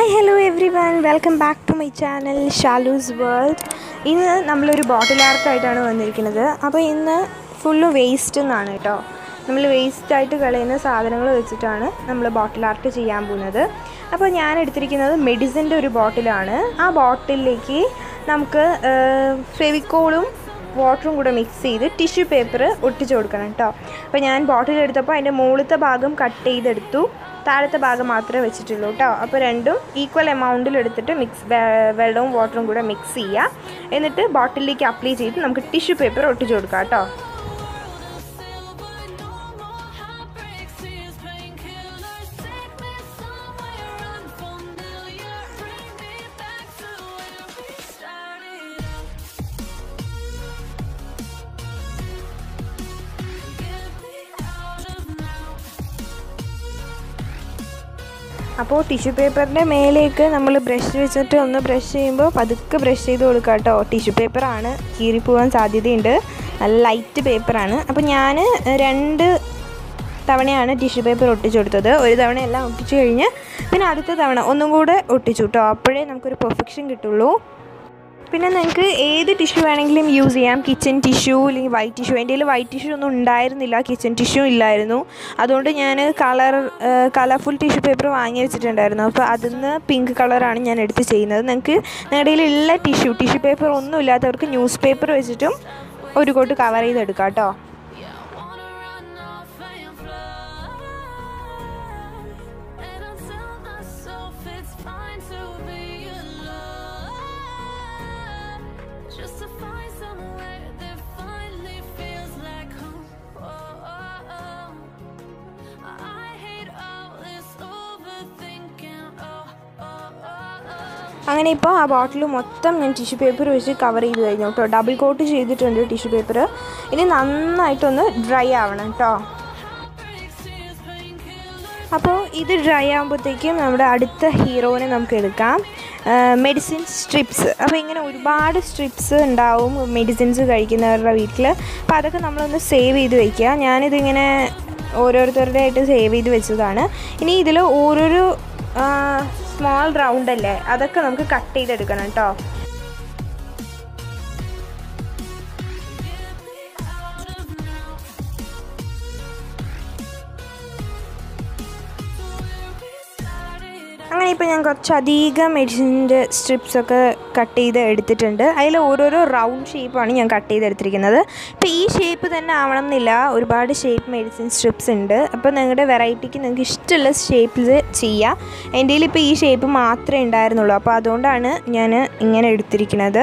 Hi hello everyone welcome back to my channel Shalu's world ഇന്ന് നമ്മളൊരു ബോട്ടിൽ ആർട്ടായിട്ടാണ് വന്നിരിക്കുന്നത് അപ്പോൾ ഇന്ന് ഫുള്ള് വേസ്റ്റ് എന്നാണ് കേട്ടോ നമ്മൾ വേസ്റ്റായിട്ട് കളയുന്ന സാധനങ്ങൾ വെച്ചിട്ടാണ് നമ്മൾ ബോട്ടിൽ ആർട്ട് ചെയ്യാൻ പോകുന്നത് അപ്പോൾ ഞാൻ എടുത്തിരിക്കുന്നത് മെഡിസിൻ്റെ ഒരു ബോട്ടിലാണ് ആ ബോട്ടിലേക്ക് നമുക്ക് ഫെവിക്കോളും വാട്ടറും കൂടെ മിക്സ് ചെയ്ത് ടിഷ്യൂ പേപ്പർ ഒട്ടിച്ചു കൊടുക്കണം കേട്ടോ അപ്പോൾ ഞാൻ ബോട്ടിൽ എടുത്തപ്പോൾ അതിൻ്റെ മുകളിലത്തെ ഭാഗം കട്ട് ചെയ്തെടുത്തു താഴത്തെ ഭാഗം മാത്രമേ വെച്ചിട്ടുള്ളൂ കേട്ടോ അപ്പോൾ രണ്ടും ഈക്വൽ എമൗണ്ടിൽ എടുത്തിട്ട് മിക്സ് വെള്ളവും വാട്ടറും കൂടെ മിക്സ് ചെയ്യുക എന്നിട്ട് ബോട്ടിലേക്ക് അപ്ലൈ ചെയ്ത് നമുക്ക് ടിഷ്യൂ പേപ്പർ ഒട്ടിച്ചു കൊടുക്കാം കേട്ടോ അപ്പോൾ ടിഷ്യൂ പേപ്പറിൻ്റെ മേലേക്ക് നമ്മൾ ബ്രഷ് വെച്ചിട്ട് ഒന്ന് ബ്രഷ് ചെയ്യുമ്പോൾ പതുക്കെ ബ്രഷ് ചെയ്ത് കൊടുക്കുക കേട്ടോ ടിഷ്യൂ പേപ്പറാണ് കീറിപ്പോവാൻ സാധ്യതയുണ്ട് നല്ല ലൈറ്റ് പേപ്പറാണ് അപ്പോൾ ഞാൻ രണ്ട് തവണയാണ് ടിഷ്യൂ പേപ്പർ ഒട്ടിച്ചു കൊടുത്തത് ഒരു തവണ എല്ലാം ഒട്ടിച്ചു കഴിഞ്ഞ് പിന്നെ അടുത്ത തവണ ഒന്നും കൂടെ ഒട്ടിച്ചു കേട്ടോ അപ്പോഴേ നമുക്കൊരു പെർഫെക്ഷൻ കിട്ടുള്ളൂ പിന്നെ നിങ്ങൾക്ക് ഏത് ടിഷ്യൂ വേണമെങ്കിലും യൂസ് ചെയ്യാം കിച്ചൺ ടിഷ്യൂ അല്ലെങ്കിൽ വൈറ്റ് ടിഷ്യൂ എൻ്റെ കയ്യിൽ വൈറ്റ് ടിഷ്യൂ ഒന്നും ഉണ്ടായിരുന്നില്ല കിച്ചൺ ടിഷ്യൂ ഇല്ലായിരുന്നു അതുകൊണ്ട് ഞാൻ കളർ കളർഫുൾ ടിഷ്യൂ പേപ്പർ വാങ്ങി വെച്ചിട്ടുണ്ടായിരുന്നു അപ്പോൾ അതിൽ നിന്ന് പിങ്ക് കളറാണ് ഞാൻ എടുത്ത് ചെയ്യുന്നത് നിങ്ങൾക്ക് നിങ്ങളുടെ കയ്യിലുള്ള ടിഷ്യൂ ടിഷ്യൂ പേപ്പർ ഒന്നും ഇല്ലാത്തവർക്ക് ന്യൂസ് പേപ്പർ വെച്ചിട്ടും ഒരു കോട്ട് കവർ ചെയ്തെടുക്കാം കേട്ടോ Just to find somewhere that finally feels like home. Oh, oh, oh. I hate all this overthinking. Oh, oh, oh, oh. അങ്ങനെ ഇപ്പോൾ ആ ബോട്ടിൽ മൊത്തം ഞാൻ ടിഷ്യൂ പേപ്പർ വെച്ച് കവർ ചെയ്ത് കഴിഞ്ഞു കേട്ടോ ഡബിൾ കോട്ട് ചെയ്തിട്ടുണ്ട് ടിഷ്യൂ പേപ്പർ ഇനി നന്നായിട്ടൊന്ന് ഡ്രൈ ആവണം കേട്ടോ അപ്പോൾ ഇത് ഡ്രൈ ആകുമ്പോഴത്തേക്കും നമ്മുടെ അടുത്ത ഹീറോനെ നമുക്ക് എടുക്കാം മെഡിസിൻ സ്ട്രിപ്സ് അപ്പോൾ ഇങ്ങനെ ഒരുപാട് സ്ട്രിപ്സ് ഉണ്ടാവും മെഡിസിൻസ് കഴിക്കുന്നവരുടെ വീട്ടിൽ അപ്പോൾ അതൊക്കെ നമ്മളൊന്ന് സേവ് ചെയ്ത് വയ്ക്കുക ഞാനിതിങ്ങനെ ഓരോരുത്തരുടെ ആയിട്ട് സേവ് ചെയ്ത് വെച്ചതാണ് ഇനി ഇതിൽ ഓരോരോ സ്മോൾ റൗണ്ട് അല്ലേ അതൊക്കെ നമുക്ക് കട്ട് ചെയ്തെടുക്കണം കേട്ടോ അങ്ങനെ ഇപ്പോൾ ഞാൻ കുറച്ചധികം മെഡിസിൻ്റെ സ്ട്രിപ്സൊക്കെ കട്ട് ചെയ്ത് എടുത്തിട്ടുണ്ട് അതിൽ ഓരോരോ റൗണ്ട് ഷേപ്പാണ് ഞാൻ കട്ട് ചെയ്തെടുത്തിരിക്കുന്നത് ഇപ്പോൾ ഈ ഷേപ്പ് തന്നെ ആവണം എന്നില്ല ഒരുപാട് ഷേപ്പ് മെഡിസിൻ സ്ട്രിപ്സ് ഉണ്ട് അപ്പോൾ നിങ്ങളുടെ വെറൈറ്റിക്ക് നിങ്ങൾക്ക് ഇഷ്ടമുള്ള ഷേപ്പിൽ ചെയ്യാം എൻ്റെ കയ്യിൽ ഇപ്പോൾ ഈ ഷേപ്പ് മാത്രമേ ഉണ്ടായിരുന്നുള്ളൂ അപ്പോൾ അതുകൊണ്ടാണ് ഞാൻ ഇങ്ങനെ എടുത്തിരിക്കുന്നത്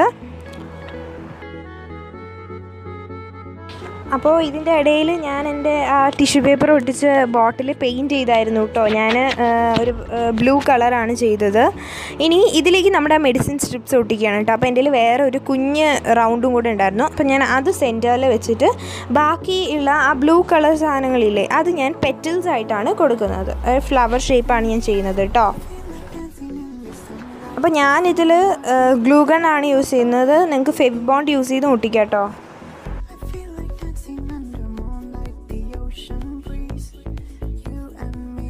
അപ്പോൾ ഇതിൻ്റെ ഇടയിൽ ഞാൻ എൻ്റെ ആ ടിഷ്യൂ പേപ്പർ ഒട്ടിച്ച് ബോട്ടിൽ പെയിൻറ്റ് ചെയ്തായിരുന്നു കേട്ടോ ഞാൻ ഒരു ബ്ലൂ കളറാണ് ചെയ്തത് ഇനി ഇതിലേക്ക് നമ്മുടെ മെഡിസിൻ സ്ട്രിപ്സ് ഒട്ടിക്കുകയാണ് കേട്ടോ അപ്പോൾ എൻ്റെ കയ്യിൽ വേറെ ഒരു കുഞ്ഞ് റൗണ്ടും കൂടെ ഉണ്ടായിരുന്നു അപ്പോൾ ഞാൻ അത് സെൻറ്ററിൽ വെച്ചിട്ട് ബാക്കിയുള്ള ആ ബ്ലൂ കളർ സാധനങ്ങളില്ലേ അത് ഞാൻ പെറ്റൽസ് ആയിട്ടാണ് കൊടുക്കുന്നത് ഫ്ലവർ ഷേപ്പാണ് ഞാൻ ചെയ്യുന്നത് കേട്ടോ അപ്പോൾ ഞാനിതിൽ ഗ്ലൂഗൺ ആണ് യൂസ് ചെയ്യുന്നത് നിങ്ങൾക്ക് ഫെവ് ബോണ്ട് യൂസ് ചെയ്ത് മുട്ടിക്കാം കേട്ടോ I feel like dancing under moonlight, the ocean breeze, you and me.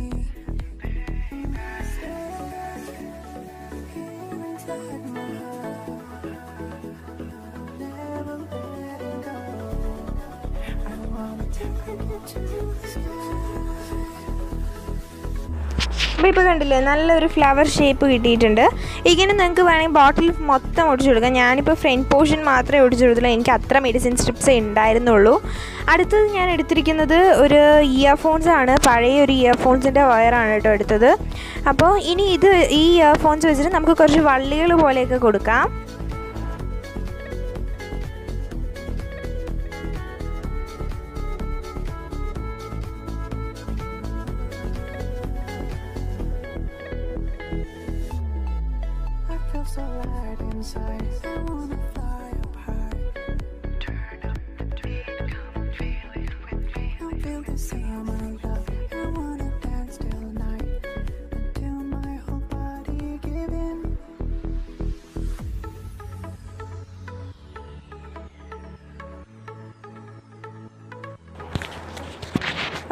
Here inside my heart, never letting go. I wanna take it into the sky. അപ്പോൾ ഇപ്പോൾ കണ്ടില്ലേ നല്ലൊരു ഫ്ലവർ ഷേപ്പ് കിട്ടിയിട്ടുണ്ട് ഇങ്ങനെ നിങ്ങൾക്ക് വേണമെങ്കിൽ ബോട്ടിൽ മൊത്തം ഒടിച്ചു കൊടുക്കാം ഞാനിപ്പോൾ ഫ്രണ്ട് പോർഷൻ മാത്രമേ ഒടിച്ചു കൊടുത്തുള്ളൂ എനിക്ക് അത്ര മെഡിസിൻ സ്ട്രിപ്സേ ഉണ്ടായിരുന്നുള്ളൂ അടുത്തത് ഞാൻ എടുത്തിരിക്കുന്നത് ഒരു ഇയർഫോൺസ് ആണ് പഴയ ഒരു ഇയർഫോൺസിൻ്റെ വയറാണ് കേട്ടോ എടുത്തത് അപ്പോൾ ഇനി ഇത് ഈ ഇയർഫോൺസ് വെച്ചിട്ട് നമുക്ക് കുറച്ച് വള്ളികൾ പോലെയൊക്കെ കൊടുക്കാം I feel so light inside. I wanna fly up high. Turn up the beat, come feel it with me. I feel the summer love. I wanna dance till night until my whole body give in.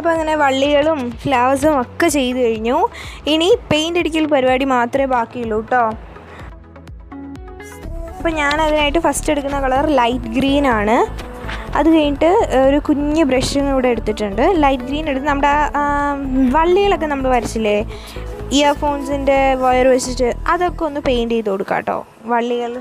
അപ്പോൾ അങ്ങനെ വള്ളികളും ഫ്ലവേഴ്സും ഒക്കെ ചെയ്ത് കഴിഞ്ഞു ഇനി paint അടിക്കൽ പരിപാടി മാത്രമേ ബാക്കിയുള്ളൂ കേട്ടോ അപ്പോൾ ഞാൻ അതിനായിട്ട് ഫസ്റ്റ് എടുക്കുന്ന കളർ ലൈറ്റ് ഗ്രീൻ ആണ് അത് കഴിഞ്ഞിട്ട് ഒരു കുഞ്ഞ് ബ്രഷും കൂടെ എടുത്തിട്ടുണ്ട് ലൈറ്റ് ഗ്രീൻ എടുത്ത് നമ്മുടെ ആ, വള്ളികളൊക്കെ നമ്മൾ വരച്ചില്ലേ ഇയർഫോൺസിൻ്റെ വയർ വെച്ചിട്ട് അതൊക്കെ ഒന്ന് പെയിൻറ്റ് ചെയ്ത് കൊടുക്കാം കേട്ടോ വള്ളികൾ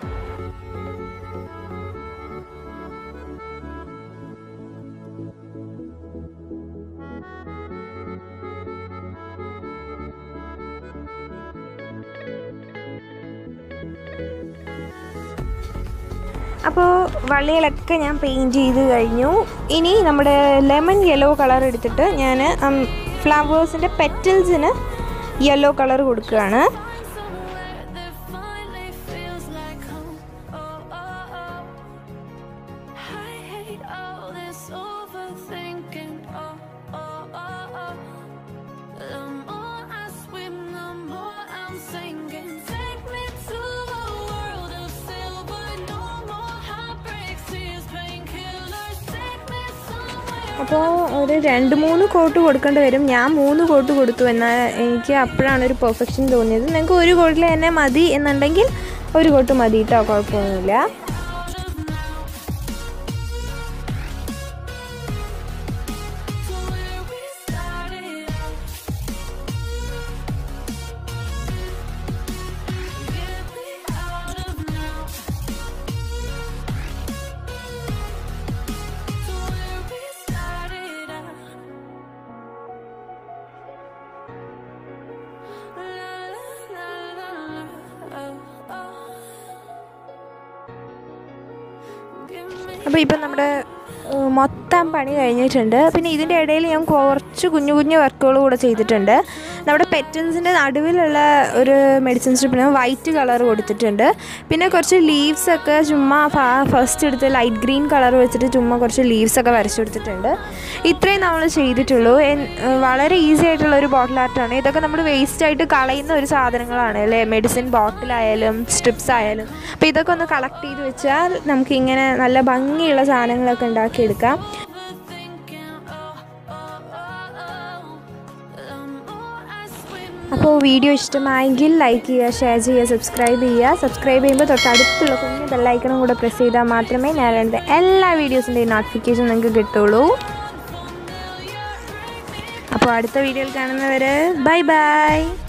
അപ്പോൾ വള്ളികളൊക്കെ ഞാൻ പെയിൻറ്റ് ചെയ്ത് കഴിഞ്ഞു ഇനി നമ്മുടെ ലെമൺ യെല്ലോ കളർ എടുത്തിട്ട് ഞാൻ ഫ്ലവേഴ്സിൻ്റെ പെറ്റൽസിന് യെല്ലോ കളർ കൊടുക്കുകയാണ് Somewhere that finally feels like home. Oh, oh, oh. I hate all this overthinking. Oh, oh, oh, oh. The more I swim, the more I'm sinking. Take me to a world of silver. No more heartbreaks, tears, painkillers. Take me somewhere. അപ്പോൾ ഒരു രണ്ട് മൂന്ന് coat കൊടുക്കേണ്ടി വരും ഞാൻ മൂന്ന് coat കൊടുത്തു എന്നാൽ എനിക്ക് അപ്പോഴാണ് ഒരു പെർഫെക്ഷൻ തോന്നിയത് നിങ്ങൾക്ക് ഒരു കോട്ടിൽ തന്നെ മതി എന്നുണ്ടെങ്കിൽ ഒരു കോട്ട് മതി കേട്ടോ കുഴപ്പമൊന്നുമില്ല To where we started out. Get me out of now. To where we started out. La la la la la. Oh, oh. Give me അപ്പോൾ ഇപ്പം നമ്മുടെ ഏഹ്, മൊത്തം പണി കഴിഞ്ഞിട്ടുണ്ട് പിന്നെ ഇതിൻ്റെ ഇടയിൽ ഞാൻ കുറച്ച് കുഞ്ഞു കുഞ്ഞു വർക്കുകൾ കൂടെ ചെയ്തിട്ടുണ്ട് നമ്മുടെ പെറ്റൻസിൻ്റെ നടുവിലുള്ള ഒരു മെഡിസിൻ സ്ട്രിപ്പിന് വൈറ്റ് കളർ കൊടുത്തിട്ടുണ്ട് പിന്നെ കുറച്ച് ലീവ്സ് ഒക്കെ ചുമ്മാ ഫസ്റ്റ് എടുത്ത് ലൈറ്റ് ഗ്രീൻ കളർ വെച്ചിട്ട് ചുമ്മാ കുറച്ച് ലീവ്സ് ഒക്കെ വരച്ചു കൊടുത്തിട്ടുണ്ട് ഇത്രയും നമ്മൾ ചെയ്തിട്ടുള്ളൂ എൻ- ഏഹ്, വളരെ ഈസി ആയിട്ടുള്ള ഒരു ബോട്ടിൽ ആർട്ടാണ് ഇതൊക്കെ നമ്മൾ വേസ്റ്റ് ആയിട്ട് കളയുന്ന ഒരു സാധനങ്ങളാണ് അല്ലേ മെഡിസിൻ ബോട്ടിലായാലും സ്ട്രിപ്സ് ആയാലും അപ്പോൾ ഇതൊക്കെ ഒന്ന് കളക്ട് ചെയ്ത് വെച്ചാൽ നമുക്കിങ്ങനെ നല്ല ഭംഗിയുള്ള സാധനങ്ങളൊക്കെ ഉണ്ടാക്കിയെടുക്കാം overthinking. Oh, oh, oh, oh. The more I swim, അപ്പോൾ വീഡിയോ ഇഷ്ടമായെങ്കിൽ ലൈക്ക് ചെയ്യുക ഷെയർ ചെയ്യുക സബ്സ്ക്രൈബ് ചെയ്യുക സബ്സ്ക്രൈബ് ചെയ്യുമ്പോൾ തൊട്ടടുത്തുള്ള കുഞ്ഞ് ബെല്ലൈക്കണും കൂടെ പ്രസ് ചെയ്താൽ മാത്രമേ ഞാൻ എൻ്റെ എല്ലാ വീഡിയോസിൻ്റെയും നോട്ടിഫിക്കേഷൻ നിങ്ങൾക്ക് കിട്ടുള്ളൂ അപ്പോൾ അടുത്ത വീഡിയോയിൽ കാണുന്നവർ ബൈ ബൈ